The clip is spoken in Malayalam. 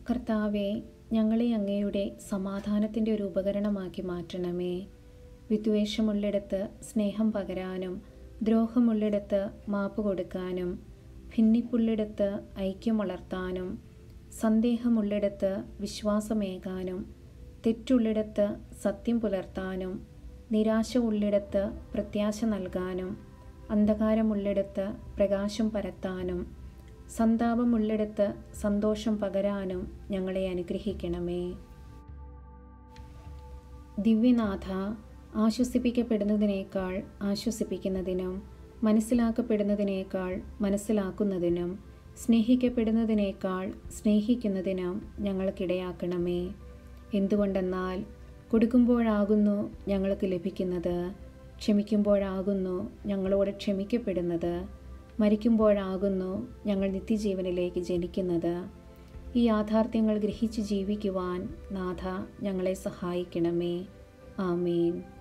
കർത്താവെ ഞങ്ങളെ അങ്ങയുടെ സമാധാനത്തിൻ്റെ ഒരു ഉപകരണമാക്കി മാറ്റണമേ വിദ്വേഷമുള്ളിടത്ത് സ്നേഹം പകരാനും ദ്രോഹമുള്ളിടത്ത് മാപ്പ് കൊടുക്കാനും ഭിന്നിപ്പുള്ളിടത്ത് ഐക്യം വളർത്താനും സന്ദേഹമുള്ളിടത്ത് വിശ്വാസമേകാനും തെറ്റുള്ളിടത്ത് സത്യം പുലർത്താനും നിരാശ ഉള്ളിടത്ത് പ്രത്യാശ നൽകാനും അന്ധകാരമുള്ളിടത്ത് പ്രകാശം പരത്താനും സന്താപമുള്ളിടത്ത് സന്തോഷം പകരാനും ഞങ്ങളെ അനുഗ്രഹിക്കണമേ ദിവ്യനാഥ ആശ്വസിപ്പിക്കപ്പെടുന്നതിനേക്കാൾ ആശ്വസിപ്പിക്കുന്നതിനും മനസ്സിലാക്കപ്പെടുന്നതിനേക്കാൾ മനസ്സിലാക്കുന്നതിനും സ്നേഹിക്കപ്പെടുന്നതിനേക്കാൾ സ്നേഹിക്കുന്നതിനും ഞങ്ങൾക്കിടയാക്കണമേ എന്തുകൊണ്ടെന്നാൽ കൊടുക്കുമ്പോഴാകുന്നു ഞങ്ങൾക്ക് ലഭിക്കുന്നത് ക്ഷമിക്കുമ്പോഴാകുന്നു ഞങ്ങളോട് ക്ഷമിക്കപ്പെടുന്നത് മരിക്കുമ്പോഴാകുന്നു ഞങ്ങൾ നിത്യജീവനിലേക്ക് ജനിക്കുന്നത് ഈ യാഥാർത്ഥ്യങ്ങൾ ഗ്രഹിച്ച് ജീവിക്കുവാൻ നാഥ ഞങ്ങളെ സഹായിക്കണമേ ആമേൻ